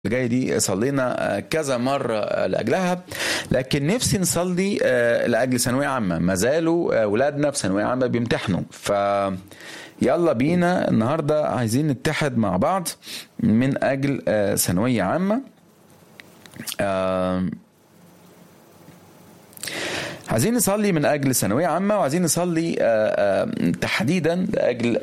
الجاية دي صلينا كذا مرة لأجلها لكن نفسي نصلي لأجل ثانوية عامة ما زالوا ولادنا في ثانوية عامة بيمتحنوا ف يلا بينا النهاردة عايزين نتحد مع بعض من أجل ثانوية عامة عايزين نصلي من اجل ثانويه عامه وعايزين نصلي تحديدا لاجل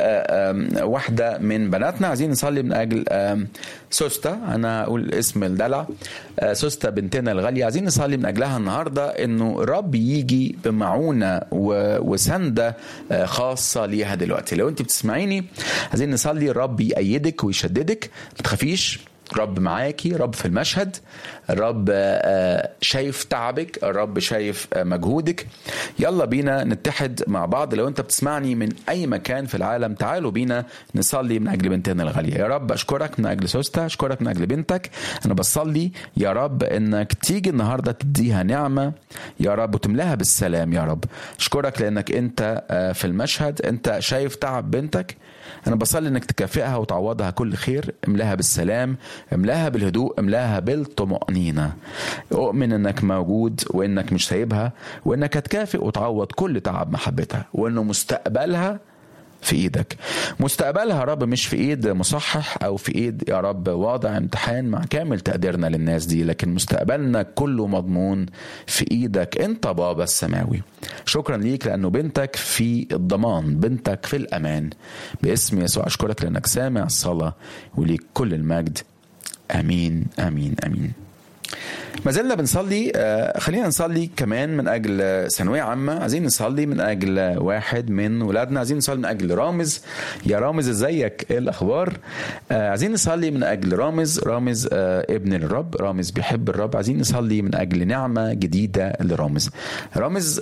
واحده من بناتنا عايزين نصلي من اجل سوستا انا اقول اسم الدلع سوستا بنتنا الغاليه عايزين نصلي من اجلها النهارده انه الرب يجي بمعونه وسنده خاصه ليها دلوقتي لو انت بتسمعيني عايزين نصلي الرب يأيدك ويشددك ما تخافيش رب معاكي رب في المشهد الرب شايف تعبك الرب شايف مجهودك يلا بينا نتحد مع بعض لو انت بتسمعني من اي مكان في العالم تعالوا بينا نصلي من اجل بنتنا الغاليه يا رب اشكرك من اجل سوستا اشكرك من اجل بنتك انا بصلي يا رب انك تيجي النهارده تديها نعمه يا رب وتملاها بالسلام يا رب اشكرك لانك انت في المشهد انت شايف تعب بنتك انا بصلي انك تكافئها وتعوضها كل خير املاها بالسلام املاها بالهدوء املاها بالطمأنينة اؤمن انك موجود وانك مش سايبها وانك هتكافئ وتعوض كل تعب محبتها وانه مستقبلها في ايدك مستقبلها يا رب مش في ايد مصحح او في ايد يا رب واضع امتحان مع كامل تقديرنا للناس دي لكن مستقبلنا كله مضمون في ايدك انت بابا السماوي شكرا ليك لانه بنتك في الضمان بنتك في الامان باسم يسوع اشكرك لانك سامع الصلاه وليك كل المجد امين امين امين ما زلنا بنصلي خلينا نصلي كمان من اجل ثانويه عامه عايزين نصلي من اجل واحد من ولادنا عايزين نصلي من اجل رامز يا رامز ازيك ايه الاخبار عايزين نصلي من اجل رامز رامز ابن الرب رامز بيحب الرب عايزين نصلي من اجل نعمه جديده لرامز رامز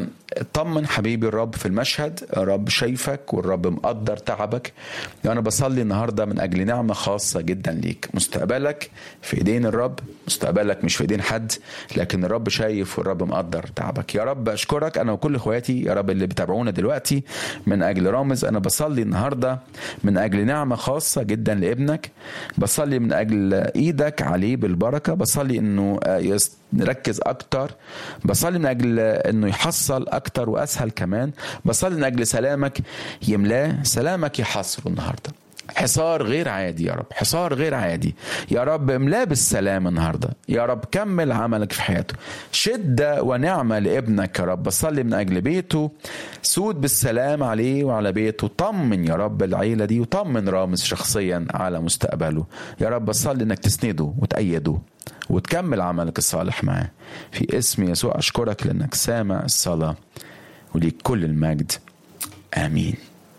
طمن حبيبي الرب في المشهد الرب شايفك والرب مقدر تعبك انا بصلي النهارده من اجل نعمه خاصه جدا ليك مستقبلك في ايدين الرب مستقبلك مش في ايدين حد لكن الرب شايف والرب مقدر تعبك يا رب اشكرك انا وكل اخواتي يا رب اللي بيتابعونا دلوقتي من اجل رامز انا بصلي النهارده من اجل نعمه خاصه جدا لابنك بصلي من اجل ايدك عليه بالبركه بصلي انه نركز اكتر بصلي من اجل انه يحصل اكتر واسهل كمان بصلي من اجل سلامك يملاه سلامك يحصره النهارده حصار غير عادي يا رب حصار غير عادي يا رب املاه بالسلام النهارده يا رب كمل عملك في حياته شدة ونعمة لابنك يا رب بصلي من أجل بيته سود بالسلام عليه وعلى بيته طمن يا رب العيلة دي وطمن رامز شخصيا على مستقبله يا رب بصلي انك تسنده وتأيده وتكمل عملك الصالح معاه في اسم يسوع أشكرك لأنك سامع الصلاة وليك كل المجد آمين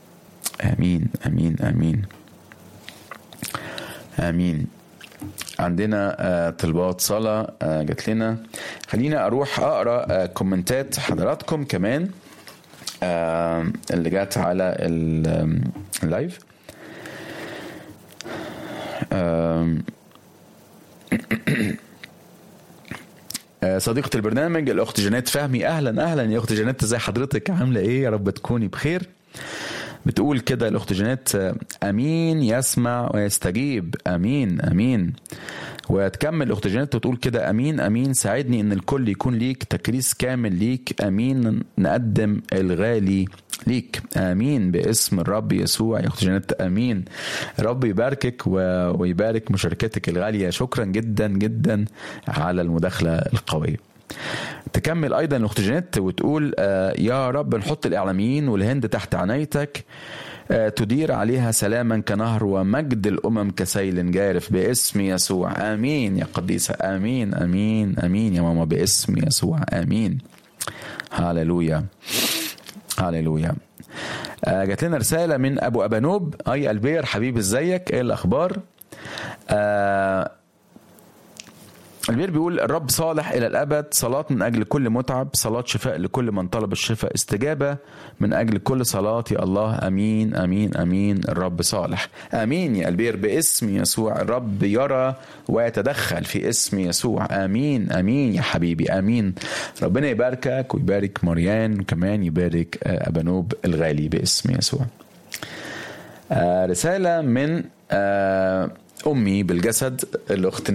امين امين امين امين عندنا طلبات صلاة جات لنا خلينا اروح اقرا كومنتات حضراتكم كمان اللي جات على اللايف صديقة البرنامج الأخت جنات فهمي أهلا أهلا يا أخت جنات ازي حضرتك عاملة إيه يا رب تكوني بخير بتقول كده الاخت جنات امين يسمع ويستجيب امين امين وتكمل اخت جنات وتقول كده امين امين ساعدني ان الكل يكون ليك تكريس كامل ليك امين نقدم الغالي ليك امين باسم الرب يسوع يا اخت جنات امين رب يباركك ويبارك مشاركتك الغاليه شكرا جدا جدا على المداخله القويه تكمل ايضا الاخت جنات وتقول يا رب نحط الاعلاميين والهند تحت عنايتك تدير عليها سلاما كنهر ومجد الامم كسيل جارف باسم يسوع امين يا قديسه امين امين امين يا ماما باسم يسوع امين هاللويا هاللويا جات لنا رساله من ابو ابانوب اي البير حبيبي ازيك ايه الاخبار آه البير بيقول الرب صالح إلى الأبد صلاة من أجل كل متعب صلاة شفاء لكل من طلب الشفاء استجابة من أجل كل صلاة يا الله أمين أمين أمين الرب صالح أمين يا البير باسم يسوع الرب يرى ويتدخل في اسم يسوع أمين أمين يا حبيبي أمين ربنا يباركك ويبارك مريان وكمان يبارك أبانوب الغالي باسم يسوع رسالة من امي بالجسد الاخت